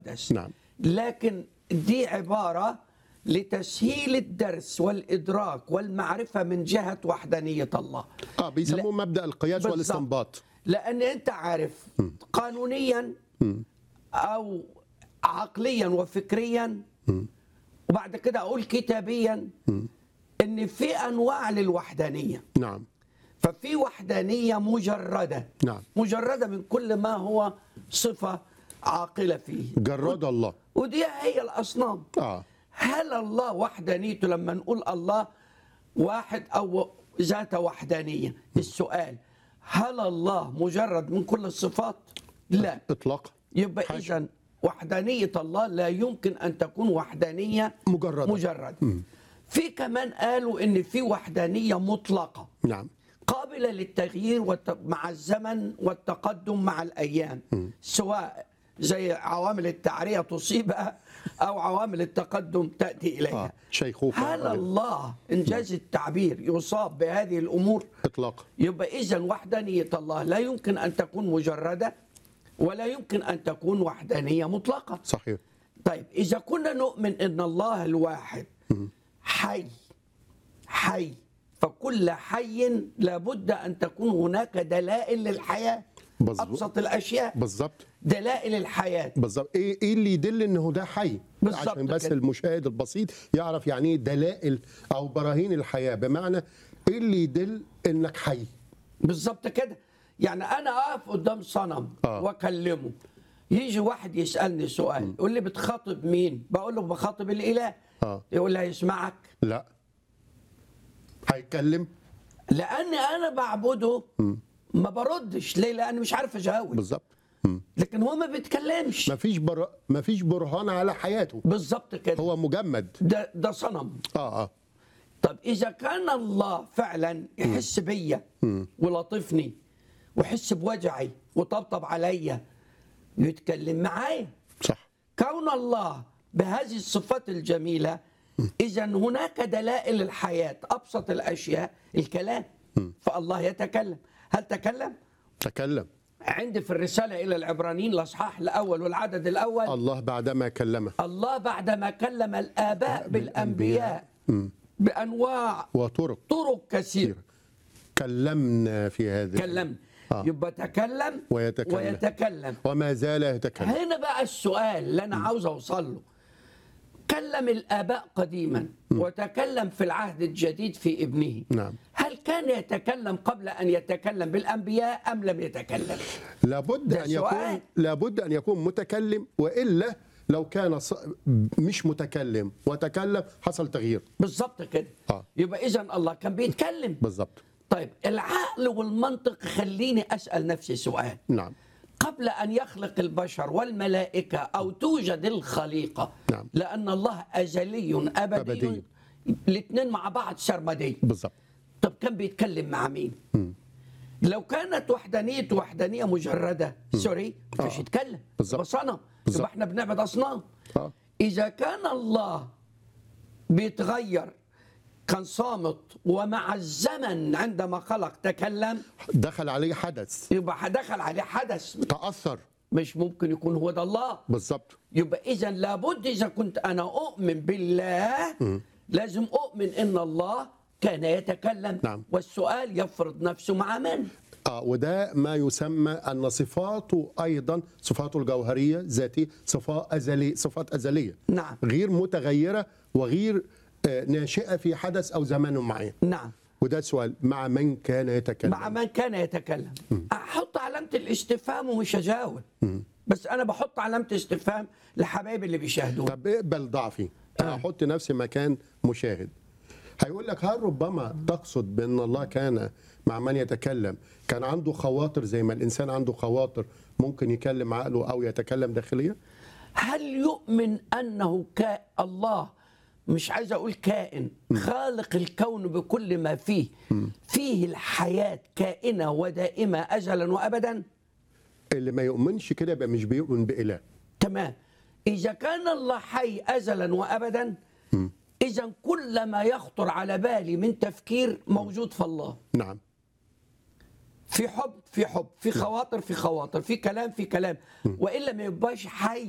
المقدس نعم لكن دي عبارة لتسهيل الدرس والإدراك والمعرفة من جهة وحدانية الله اه بيسموه مبدا القياس بالظبط. والاستنباط لأن أنت عارف قانونيا أو عقليا وفكريا وبعد كده أقول كتابيا إن في أنواع للوحدانية نعم ففي وحدانية مجردة نعم مجردة من كل ما هو صفة عاقلة فيه جرد الله ودي هي الأصنام اه هل الله وحدانيته لما نقول الله واحد أو ذات وحدانية السؤال هل الله مجرد من كل الصفات لا اطلاقا يبقى حاشا. إذا وحدانية الله لا يمكن أن تكون وحدانية مجردة. مجردة في كمان قالوا إن في وحدانية مطلقة نعم قابلة للتغيير والت... مع الزمن والتقدم مع الأيام سواء زي عوامل التعرية تصيبها أو عوامل التقدم تأتي إليها اه شيخوخه هل آه. الله إنجاز التعبير يصاب بهذه الأمور اطلاقا يبقى إذا وحدانية الله لا يمكن أن تكون مجردة ولا يمكن أن تكون وحدانية مطلقة صحيح طيب إذا كنا نؤمن أن الله الواحد حي حي فكل حي لابد أن تكون هناك دلائل للحياة مظبوط. أبسط الأشياء بالظبط دلائل الحياة بالظبط ايه ايه اللي يدل انه ده حي بالظبط عشان بس كده. المشاهد البسيط يعرف يعني ايه دلائل او براهين الحياه بمعنى ايه اللي يدل انك حي بالظبط كده يعني أنا أقف قدام صنم آه. وأكلمه يجي واحد يسألني سؤال يقول لي بتخاطب مين بقول له بخاطب الإله اه يقول لي هيسمعك لا هيتكلم لأن أنا بعبده ما بردش ليه لأن مش عارف أجاوب بالظبط لكن هو ما بيتكلمش مفيش بر... مفيش برهان على حياته بالظبط كده هو مجمد ده ده صنم اه اه طب اذا كان الله فعلا يحس بيا ولطفني ويحس بوجعي وطبطب عليا يتكلم معايا صح كون الله بهذه الصفات الجميله اذا هناك دلائل الحياه ابسط الاشياء الكلام فالله يتكلم هل تكلم تكلم عندي في الرساله الى العبرانيين الاصحاح الاول والعدد الاول الله بعدما كلمه الله بعدما كلم الآباء بالأنبياء بأنواع وطرق طرق كثيرة كلمنا في هذه كلم آه. يبقى تكلم ويتكلم. ويتكلم وما زال يتكلم هنا بقى السؤال اللي أنا عاوز أوصل له كلم الآباء قديما وتكلم في العهد الجديد في ابنه نعم هل كان يتكلم قبل أن يتكلم بالأنبياء أم لم يتكلم لابد ده ان يكون سؤال. لابد ان يكون متكلم والا لو كان ص... مش متكلم وتكلم حصل تغيير بالظبط كده آه. يبقى إذا الله كان بيتكلم بالظبط طيب العقل والمنطق خليني أسأل نفسي سؤال نعم قبل أن يخلق البشر والملائكة أو توجد الخليقة نعم. لأن الله أزلي أبدي, أبدي. الاثنين مع بعض سرمدي بالظبط طب كان بيتكلم مع مين لو كانت وحدانية وحدانية مجردة سوري مش آه. يتكلم بالظبط. يبقى صنم بالظبط. يبقى احنا بنعبد أصنام اه إذا كان الله بيتغير كان صامت ومع الزمن عندما خلق تكلم دخل عليه حدث يبقى دخل عليه حدث تاثر مش ممكن يكون هو ده الله بالظبط يبقى اذا لابد اذا كنت انا اؤمن بالله لازم اؤمن ان الله كان يتكلم نعم. والسؤال يفرض نفسه مع من اه وده ما يسمى ان صفاته ايضا صفاته الجوهريه ذاتيه صفات ازليه صفات ازليه نعم. غير متغيره وغير آه، ناشئه في حدث او زمان معين نعم وده السؤال مع من كان يتكلم مع من كان يتكلم احط علامه الاستفهام ومش هجاوب بس انا بحط علامه استفهام لحبايبي اللي بيشاهدوني طب اقبل ضعفي انا احط نفسي مكان مشاهد هيقول لك هل ربما تقصد بان الله كان مع من يتكلم كان عنده خواطر زي ما الانسان عنده خواطر ممكن يكلم عقله او يتكلم داخليا هل يؤمن انه كا الله مش عايز اقول كائن خالق الكون بكل ما فيه فيه الحياه كائنه ودائمه ازلا وابدا اللي ما يؤمنش كده يبقى مش بيؤمن باله تمام اذا كان الله حي ازلا وابدا اذا كل ما يخطر على بالي من تفكير موجود في الله نعم في حب في حب في خواطر في خواطر في كلام في كلام والا ما يبقاش حي